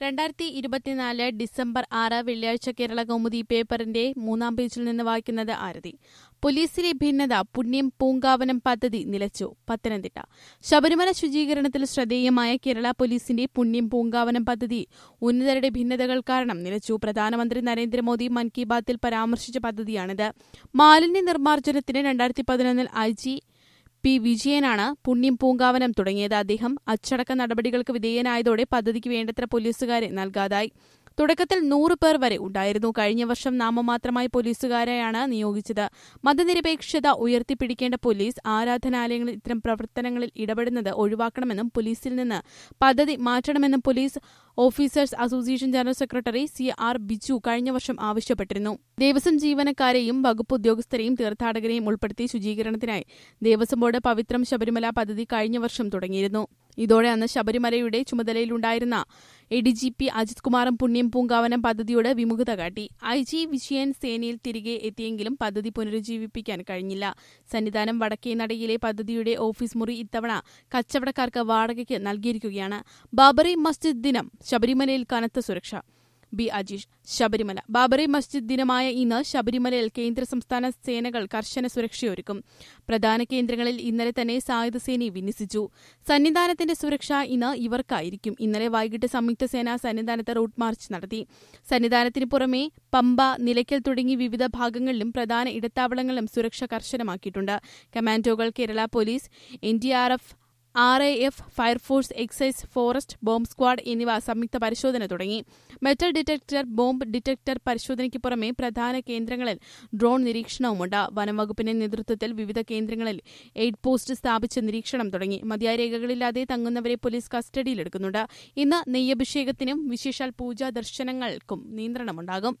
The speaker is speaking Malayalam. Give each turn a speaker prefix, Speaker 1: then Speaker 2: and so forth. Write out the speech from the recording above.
Speaker 1: രണ്ടായിരത്തി ഇരുപത്തിനാല് ഡിസംബർ ആറ് വെള്ളിയാഴ്ച കേരള കൗമുദി പേപ്പറിന്റെ മൂന്നാം പേജിൽ നിന്ന് വായിക്കുന്നത് ആരതി പോലീസിലെ ഭിന്നത പുണ്യം പൂങ്കാവനം പദ്ധതി നിലച്ചു പത്തനംതിട്ട ശബരിമല ശുചീകരണത്തിൽ ശ്രദ്ധേയമായ കേരള പോലീസിന്റെ പുണ്യം പൂങ്കാവനം പദ്ധതി ഉന്നതരുടെ ഭിന്നതകൾ കാരണം നിലച്ചു പ്രധാനമന്ത്രി നരേന്ദ്രമോദി മൻ കി ബാത്തിൽ പരാമർശിച്ച പദ്ധതിയാണിത് മാലിന്യ നിർമ്മാർജ്ജനത്തിന് രണ്ടായിരത്തി പതിനൊന്നിൽ ഐ ജി പി വിജയനാണ് പുണ്യം പൂങ്കാവനം തുടങ്ങിയത് അദ്ദേഹം അച്ചടക്ക നടപടികൾക്ക് വിധേയനായതോടെ പദ്ധതിക്ക് വേണ്ടത്ര പോലീസുകാരെ നൽകാതായി തുടക്കത്തിൽ നൂറ് പേർ വരെ ഉണ്ടായിരുന്നു കഴിഞ്ഞ വർഷം നാമമാത്രമായി പോലീസുകാരെയാണ് നിയോഗിച്ചത് മതനിരപേക്ഷത ഉയർത്തിപ്പിടിക്കേണ്ട പോലീസ് ആരാധനാലയങ്ങളിൽ ഇത്തരം പ്രവർത്തനങ്ങളിൽ ഇടപെടുന്നത് ഒഴിവാക്കണമെന്നും പോലീസിൽ നിന്ന് പദ്ധതി മാറ്റണമെന്നും police officers association general secretary C R Biju കഴിഞ്ഞ വർഷം ആവശ്യപ്പെട്ടിരുന്നു ദേവസ്വം ജീവനക്കാരെയും വകുപ്പ് ഉദ്യോഗസ്ഥരെയും തീർത്ഥാടകരെയും ഉൾപ്പെടുത്തി ശുചീകരണത്തിനായി ദേവസ്വം ബോർഡ് പവിത്രം ശബരിമല പദ്ധതി കഴിഞ്ഞ വർഷം തുടങ്ങിയിരുന്നു ഇതോടെ അന്ന് ശബരിമലയുടെ ചുമതലയിലുണ്ടായിരുന്ന A D G P Ajith കുമാറും പുണ്യം പൂങ്കാവനം പദ്ധതിയോട് വിമുഖത കാട്ടി ഐ ജി വിജയൻ സേനയിൽ തിരികെ എത്തിയെങ്കിലും പദ്ധതി പുനരുജ്ജീവിപ്പിക്കാൻ കഴിഞ്ഞില്ല സന്നിധാനം വടക്കേ നടയിലെ പദ്ധതിയുടെ ഓഫീസ് മുറി ഇത്തവണ കച്ചവടക്കാർക്ക് വാടകയ്ക്ക് നൽകിയിരിക്കുകയാണ് ബാബറി മസ്ജിദ് ദിനം ശബരിമലയിൽ കനത്ത സുരക്ഷ ബി അജീഷ് ശബരിമല ബാബറി മസ്ജിദ് ദിനമായ ഇന്ന് ശബരിമലയിൽ കേന്ദ്ര സംസ്ഥാന സേനകൾ കർശന സുരക്ഷയൊരുക്കും പ്രധാന കേന്ദ്രങ്ങളിൽ ഇന്നലെ തന്നെ സായുധ സേനയെ വിന്യസിച്ചു സന്നിധാനത്തിന്റെ സുരക്ഷ ഇന്ന് ഇവർക്കായിരിക്കും ഇന്നലെ വൈകിട്ട് സംയുക്ത സേന സന്നിധാനത്ത് റൂട്ട് മാർച്ച് നടത്തി സന്നിധാനത്തിന് പുറമെ പമ്പ നിലയ്ക്കൽ തുടങ്ങി വിവിധ ഭാഗങ്ങളിലും പ്രധാന ഇടത്താവളങ്ങളിലും സുരക്ഷ കർശനമാക്കിയിട്ടുണ്ട് കമാൻഡോകൾ Kerala police N D R F R A F fire force excise forest bomb squad എന്നിവ സംയുക്ത പരിശോധന തുടങ്ങി മെറ്റൽ ഡിറ്റക്ടർ ബോംബ് ഡിറ്റക്ടർ പരിശോധനയ്ക്ക് പുറമെ പ്രധാന കേന്ദ്രങ്ങളിൽ ഡ്രോൺ നിരീക്ഷണവുമുണ്ട് വനംവകുപ്പിന്റെ നേതൃത്വത്തിൽ വിവിധ കേന്ദ്രങ്ങളിൽ എയ്ഡ് പോസ്റ്റ് സ്ഥാപിച്ച് നിരീക്ഷണം തുടങ്ങി മതിയായ രേഖകളില്ലാതെ തങ്ങുന്നവരെ പോലീസ് കസ്റ്റഡിയിലെടുക്കുന്നുണ്ട് ഇന്ന് നെയ്യഭിഷേകത്തിനും വിശേഷാൽ പൂജാ ദർശനങ്ങൾക്കും നിയന്ത്രണമുണ്ടാകും